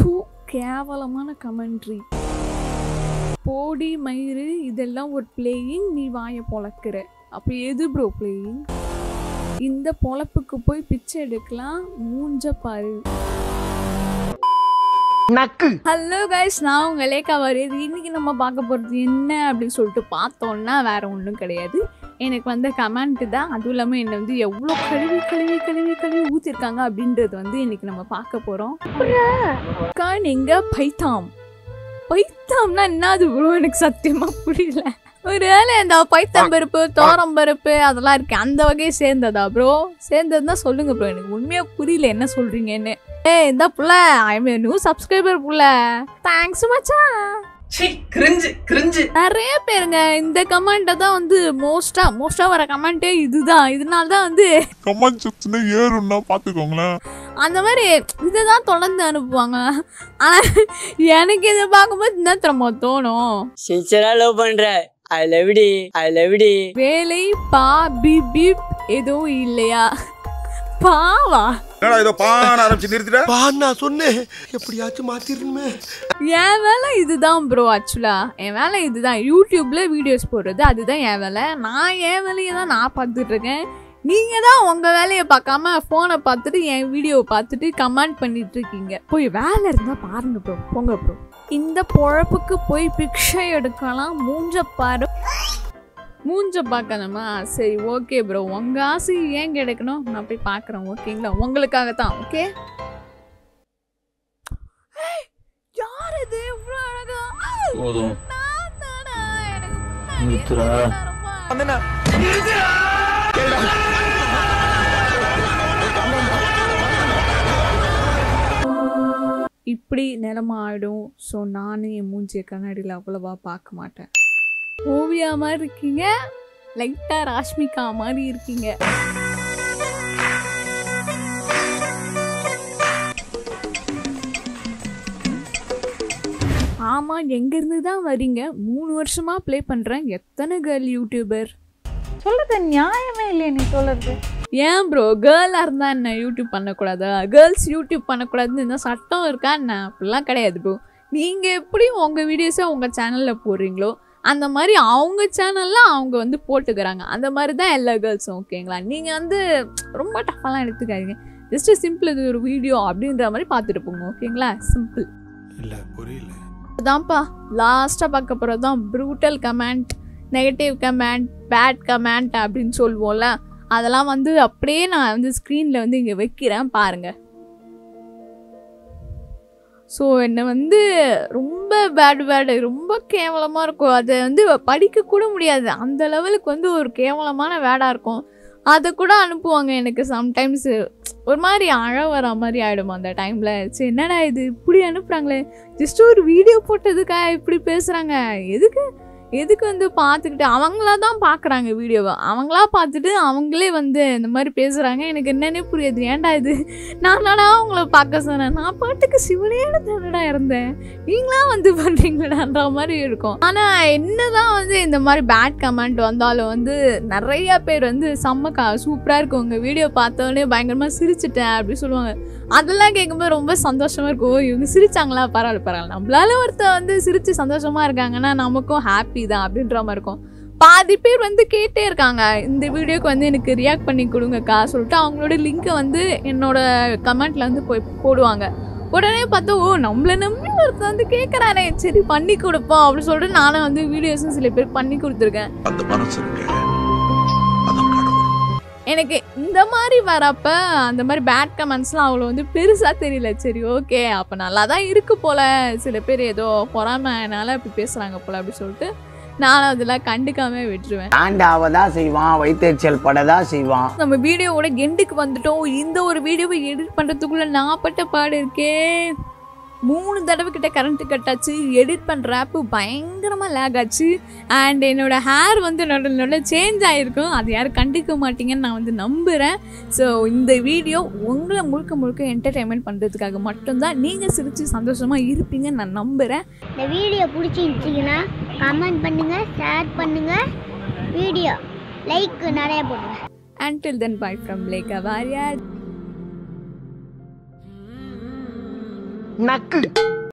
தூ கேவலமான கமெண்ட்ரி போடி மயிறு இதெல்லாம் ஒரு பிளேயிங் நீ வாயை பொழக்கிற அப்போ எது ப்ரோ பிளேயிங் இந்த பொழப்புக்கு போய் பிச்சை எடுக்கலாம் மூஞ்ச பாரு நக்கு ஹலோ கைஸ் நான் உங்கள் லேக்கா வருது இன்னைக்கு நம்ம பார்க்க போகிறது என்ன அப்படின்னு சொல்லிட்டு பார்த்தோம்னா வேற ஒன்றும் கிடையாது எனக்கு வந்த கமெண்ட் தான் அதுவும் இல்லாமல் என்னை வந்து எவ்வளோ கழுவி கழுவி கழுவி கழுவி ஊற்றிருக்காங்க அப்படின்றது வந்து இன்னைக்கு நம்ம பார்க்க போகிறோம் நீங்க பைத்தாம் பைத்தாம்னா என்னது ப்ரோ எனக்கு சத்தியமா புரியல ஒரு வேளை இந்த பைத்தம் பருப்பு தோரம் பருப்பு அதெல்லாம் இருக்கு அந்த வகையை சேர்ந்ததா ப்ரோ சேர்ந்ததுன்னா சொல்லுங்க ப்ரோ எனக்கு உண்மையா புரியல என்ன சொல்றீங்கன்னு ஏய் இந்த புள்ள ஐ மீன் நியூ சப்ஸ்கிரைபர் புள்ள தேங்க்ஸ் மச்சான் சி கிரிஞ்சு கிரிஞ்சு நிறைய பேருங்க இந்த கமெண்ட்டை தான் வந்து மோஸ்டா மோஸ்டா வர கமெண்ட்டே இதுதான் இதனால தான் வந்து கமெண்ட் செக்ஷனே ஏறும்னா பாத்துக்கோங்களேன் அந்த மாதிரி இதை தான் தொடர்ந்து அனுப்புவாங்க ஆனால் எனக்கு இதை பார்க்கும்போது என்ன திரும்ப தோணும் சின்சரா லவ் பண்ற ஐ லவ் டி ஐ லவ் டி வேலை பா பீப் பீப் எதுவும் இல்லையா பாவா என்னடா ஏதோ பான ஆரம்பிச்சு நிறுத்திட்ட பா நான் சொன்னேன் எப்படியாச்சும் மாத்திரணுமே என் வேலை இதுதான் ப்ரோ ஆக்சுவலா என் வேலை இதுதான் யூடியூப்ல வீடியோஸ் போடுறது அதுதான் என் வேலை நான் என் வேலையை தான் நான் பார்த்துட்டு இருக்கேன் நீங்க தான் உங்க வேலையை பார்க்காம ஃபோனை பார்த்துட்டு என் வீடியோவை பார்த்துட்டு கமெண்ட் பண்ணிட்டு இருக்கீங்க போய் வேலை இருந்தா பாருங்க ப்ரோ போங்க ப்ரோ இந்த பொழப்புக்கு போய் பிக்ஷை எடுக்கலாம் மூஞ்ச பாரு மூஞ்ச பார்க்கணுமா சரி ஓகே ப்ரோ உங்க ஆசை ஏன் கிடைக்கணும் நான் போய் பார்க்குறேன் ஓகேங்களா உங்களுக்காக தான் ஓகே யார் இது இவ்வளோ அழகா போதும் நான் தானா? எனக்கு முன்னாடியே நிறுத்துடா. ரொம்ப இப்படி நிலம ஆயிடும் ஸோ நானும் என் மூஞ்சிய கண்ணாடியில் அவ்வளவா பார்க்க மாட்டேன் ஓவியா மாதிரி இருக்கீங்க லைட்டா ராஷ்மிகா மாதிரி இருக்கீங்க ஆமா எங்க இருந்து தான் வரீங்க மூணு வருஷமா ப்ளே பண்றேன் எத்தனை கேர்ள் யூடியூபர் சொல்றது நியாயமே இல்லையே நீ சொல்றது ஏன் ப்ரோ கேர்ளாக இருந்தால் என்ன யூடியூப் பண்ணக்கூடாதா கேர்ள்ஸ் யூடியூப் பண்ணக்கூடாதுன்னு இந்த சட்டம் இருக்கா என்ன அப்படிலாம் கிடையாது ப்ரோ நீங்கள் எப்படி உங்கள் வீடியோஸை உங்கள் சேனலில் போடுறீங்களோ அந்த மாதிரி அவங்க சேனலில் அவங்க வந்து போட்டுக்கிறாங்க அந்த மாதிரி தான் எல்லா கேர்ள்ஸும் ஓகேங்களா நீங்கள் வந்து ரொம்ப டஃப்பாலாம் எடுத்துக்காதீங்க ஜஸ்ட் சிம்பிள் இது ஒரு வீடியோ அப்படின்ற மாதிரி பார்த்துட்டு போங்க ஓகேங்களா சிம்பிள் இல்ல புரியல அதான்ப்பா லாஸ்ட்டாக பார்க்க போகிறது தான் brutal comment negative comment bad comment அப்படின்னு சொல்லுவோம்ல அதெல்லாம் வந்து அப்படியே நான் வந்து ஸ்க்ரீனில் வந்து இங்கே வைக்கிறேன் பாருங்க ஸோ என்னை வந்து ரொம்ப பேட் பேடு ரொம்ப கேவலமாக இருக்கும் அதை வந்து படிக்க கூட முடியாது அந்த லெவலுக்கு வந்து ஒரு கேவலமான வேடாக இருக்கும் அதை கூட அனுப்புவாங்க எனக்கு சம்டைம்ஸ் ஒரு மாதிரி அழ வர மாதிரி ஆகிடும் அந்த டைமில் சரி என்னடா இது இப்படி அனுப்புகிறாங்களே ஜஸ்ட் ஒரு வீடியோ போட்டதுக்கா இப்படி பேசுகிறாங்க எதுக்கு எதுக்கு வந்து பார்த்துக்கிட்டு அவங்களா தான் பார்க்குறாங்க வீடியோவை அவங்களா பார்த்துட்டு அவங்களே வந்து இந்த மாதிரி பேசுகிறாங்க எனக்கு என்னன்னே புரியாது ஏன்டா இது நான் நானா அவங்கள பார்க்க சொன்னேன் நான் பாட்டுக்கு சிவனேட தானடா இருந்தேன் நீங்களா வந்து பண்ணுறீங்களான்ற மாதிரி இருக்கும் ஆனால் என்னதான் வந்து இந்த மாதிரி பேட் கமெண்ட் வந்தாலும் வந்து நிறைய பேர் வந்து செம்மக்கா சூப்பராக இருக்கும் உங்கள் வீடியோ பார்த்தோன்னே பயங்கரமாக சிரிச்சிட்டேன் அப்படி சொல்லுவாங்க அதெல்லாம் கேட்கும்போது ரொம்ப சந்தோஷமா இருக்கும் ஓ, இவங்க சிரிச்சாங்களா பரவாயில்ல பரவாயில்ல நம்மளால ஒருத்தர் வந்து சிரிச்சு சந்தோஷமா இருக்காங்கன்னா நமக்கும் ஹாப்பி தான் அப்படின்ற மாதிரி இருக்கும் பாதி பேர் வந்து கேட்டே இருக்காங்க இந்த வீடியோக்கு வந்து எனக்கு ரியாக்ட் பண்ணி கொடுங்கக்கா சொல்லிட்டு அவங்களோட லிங்கை வந்து என்னோட கமெண்ட்ல வந்து போய் போடுவாங்க உடனே பார்த்தா ஓ நம்மளை நம்பி ஒருத்தர் வந்து கேட்குறானே சரி பண்ணி கொடுப்போம் அப்படின்னு சொல்லிட்டு நானும் வந்து வீடியோஸும் சில பேர் பண்ணி கொடுத்துருக்கேன் அந்த மனசு இருக்கு அதான் கடவுள் எனக்கு இந்த மாதிரி வரப்ப அந்த மாதிரி பேட் கமெண்ட்ஸ்லாம் அவ்வளோ வந்து பெருசாக தெரியல சரி ஓகே அப்போ நல்லா தான் இருக்கு போல சில பேர் ஏதோ பொறாமைனால இப்படி பேசுகிறாங்க போல அப்படி சொல்லிட்டு நானும் அதெல்லாம் கண்டுக்காம விட்டுருவேன் ஆண்டாவ தான் செய்வான் வைத்தறிச்சல் படதான் செய்வான் நம்ம வீடியோவோட எண்டுக்கு வந்துட்டோம் இந்த ஒரு வீடியோவை எடிட் பண்ணுறதுக்குள்ள நான் பட்ட பாடு இருக்கே மூணு தடவை கிட்ட கரண்ட் கட் ஆச்சு எடிட் பண்ணுற ஆப்பு பயங்கரமாக லேக் ஆச்சு அண்ட் என்னோட ஹேர் வந்து நடு நடுல சேஞ்ச் ஆகிருக்கும் அது யாரும் கண்டுக்க மாட்டீங்கன்னு நான் வந்து நம்புகிறேன் ஸோ இந்த வீடியோ உங்களை முழுக்க முழுக்க என்டர்டைன்மெண்ட் பண்ணுறதுக்காக மட்டும்தான் நீங்கள் சிரித்து சந்தோஷமாக இருப்பீங்கன்னு நான் நம்புகிறேன் இந்த வீடியோ பிடிச்சிருந்துச்சிங்கன்னா கமெண்ட் பண்ணுங்க ஷேர் பண்ணுங்க வீடியோ லைக் நிறைய போடுங்க until then bye from Lake Avaria நக்கு